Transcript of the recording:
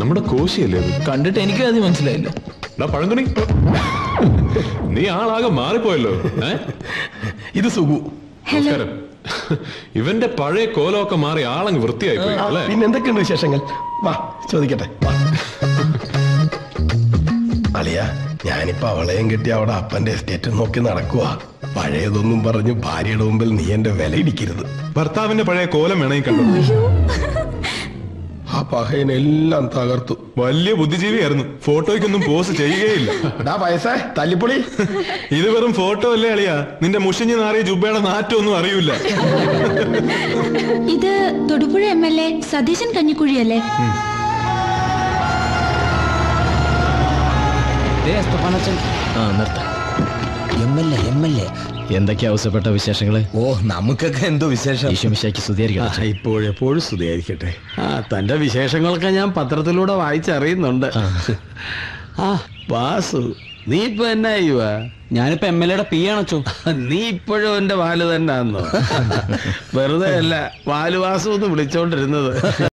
നമ്മുടെ കോശിയല്ലേ അത് കണ്ടിട്ട് എനിക്ക് അത് മനസ്സിലായില്ല ഡാ പഴങ്കണി നീ ആളാകെ മാറിപ്പോയല്ലോ ഏ ഇത് സുഖു നമസ്കാരം ഇവന്റെ പഴയ കോലമൊക്കെ മാറി ആളങ്ങ് വൃത്തിയായി പോയി അല്ലേ പിന്നെ എന്തൊക്കെയുണ്ട് വിശേഷങ്ങൾ വാ ചോദിക്കട്ടെ വാ. അളിയ ഞാനിപ്പോ അവളെയും കിട്ടി അവിടെ അപ്പന്റെ എസ്റ്റേറ്റ് നോക്കി നടക്കുവാ പഴയതൊന്നും പറഞ്ഞ് ഭാര്യയുടെ മുമ്പിൽ നീ എന്റെ വില ഇടിക്കരുത് ഭർത്താവിന്റെ പഴയ കോലം വേണമെങ്കിൽ കണ്ടു ആ പഹയനെല്ലാം തകർത്തു വലിയ ബുദ്ധിജീവിയായിരുന്നു ഫോട്ടോയ്ക്കൊന്നും പോസ്റ്റ് ചെയ്യുകയില്ല ഡാ പൈസ തല്ലിപ്പൊളി ഇത് വെറും ഫോട്ടോ അല്ലേ അളിയാ നിന്റെ മുഷിഞ്ഞു നാറിയ ജുബയുടെ നാറ്റൊന്നും അറിയില്ല ഇത് Thodupuzha M L A Satheesan കഞ്ഞിക്കുഴിയല്ലേ ആ നിർത്താം M L A M L A എന്തൊക്കെയാ ആവശ്യപ്പെട്ട വിശേഷങ്ങള് ഓ നമുക്കൊക്കെ എന്തോ വിശേഷം ഈശോമിശാക്ക് സ്തുതിയായിരിക്കട്ടെ ഇപ്പോഴെപ്പോഴും സ്തുതിയായിരിക്കട്ടെ ആ തന്റെ വിശേഷങ്ങളൊക്കെ ഞാൻ പത്രത്തിലൂടെ വായിച്ചറിയുന്നുണ്ട് ആ വാസു നീ ഇപ്പൊ എന്നാ ചെയ്യുവാ ഞാനിപ്പോ എം എൽ എയുടെ പി ആണോ നീ ഇപ്പോഴും എന്റെ വാല് തന്നെയാന്നോ വെറുതെ അല്ല വാലുവാസു എന്ന് വിളിച്ചോണ്ടിരുന്നത്